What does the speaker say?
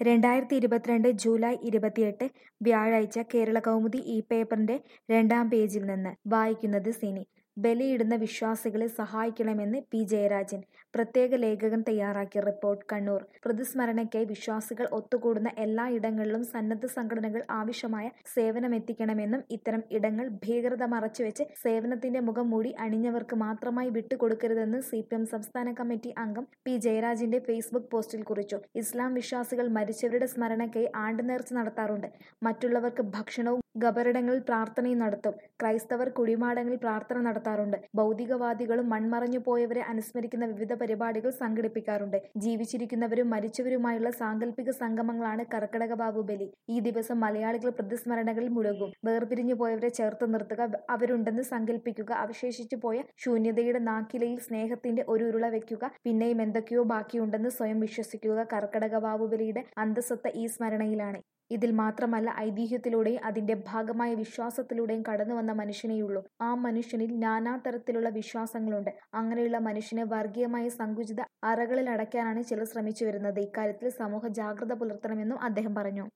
രണ്ടായിരത്തി ഇരുപത്തിരണ്ട് ജൂലൈ ഇരുപത്തിയെട്ട് വ്യാഴാഴ്ച കേരള കൗമുദി ഈ പേപ്പറിന്റെ രണ്ടാം പേജിൽ നിന്ന് വായിക്കുന്നത് സിനി ബലിയിടുന്ന വിശ്വാസികളെ സഹായിക്കണമെന്ന് പി ജയരാജൻ പ്രത്യേക ലേഖകൻ തയ്യാറാക്കിയ റിപ്പോർട്ട് കണ്ണൂർ പ്രതിസ്മരണയ്ക്കായി വിശ്വാസികൾ ഒത്തുകൂടുന്ന എല്ലാ ഇടങ്ങളിലും സന്നദ്ധ സംഘടനകൾ ആവശ്യമായ സേവനമെത്തിക്കണമെന്നും ഇത്തരം ഇടങ്ങൾ ഭീകരത മറച്ചുവെച്ച് സേവനത്തിന്റെ മുഖം മൂടി അണിഞ്ഞവർക്ക് മാത്രമായി വിട്ടുകൊടുക്കരുതെന്ന് സി പി എം സംസ്ഥാന കമ്മിറ്റി അംഗം പി ജയരാജന്റെ ഫേസ്ബുക്ക് പോസ്റ്റിൽ കുറിച്ചു ഇസ്ലാം വിശ്വാസികൾ മരിച്ചവരുടെ സ്മരണയ്ക്കായി ആണ്ടുനേർച്ച നടത്താറുണ്ട് മറ്റുള്ളവർക്ക് ഭക്ഷണവും ഖബറിടങ്ങളിൽ പ്രാർത്ഥനയും നടത്തും ക്രൈസ്തവർ കുഴിമാടങ്ങളിൽ പ്രാർത്ഥന നടത്താറുണ്ട് ഭൗതികവാദികളും മൺമറഞ്ഞു പോയവരെ അനുസ്മരിക്കുന്ന വിവിധ പരിപാടികൾ സംഘടിപ്പിക്കാറുണ്ട് ജീവിച്ചിരിക്കുന്നവരും മരിച്ചവരുമായുള്ള സാങ്കല്പിക സംഗമങ്ങളാണ് കർക്കിടക ബാബു ബലി ഈ ദിവസം മലയാളികൾ പ്രതിസ്മരണകളിൽ മുഴുകും വേർപിരിഞ്ഞു പോയവരെ ചേർത്ത് നിർത്തുക അവരുണ്ടെന്ന് സങ്കല്പിക്കുക അവശേഷിച്ചു പോയ ശൂന്യതയുടെ നാക്കിലയിൽ സ്നേഹത്തിന്റെ ഒരു ഉരുള വെക്കുക പിന്നെയും എന്തൊക്കെയോ ബാക്കിയുണ്ടെന്ന് സ്വയം വിശ്വസിക്കുക കർക്കിടക ബാബു ബലിയുടെ അന്തസത്ത ഈ സ്മരണയിലാണ് ഇതിൽ മാത്രമല്ല ഐതിഹ്യത്തിലൂടെയും അതിന്റെ ഭാഗമായ വിശ്വാസത്തിലൂടെയും കടന്നു വന്ന മനുഷ്യനെയുള്ളൂ ആ മനുഷ്യനിൽ നാനാതരത്തിലുള്ള വിശ്വാസങ്ങളുണ്ട് അങ്ങനെയുള്ള മനുഷ്യനെ വർഗീയമായ സങ്കുചിത അറകളിൽ അടയ്ക്കാനാണ് ചിലർ ശ്രമിച്ചു വരുന്നത് ഇക്കാര്യത്തിൽ സമൂഹ ജാഗ്രത പുലർത്തണമെന്നും അദ്ദേഹം പറഞ്ഞു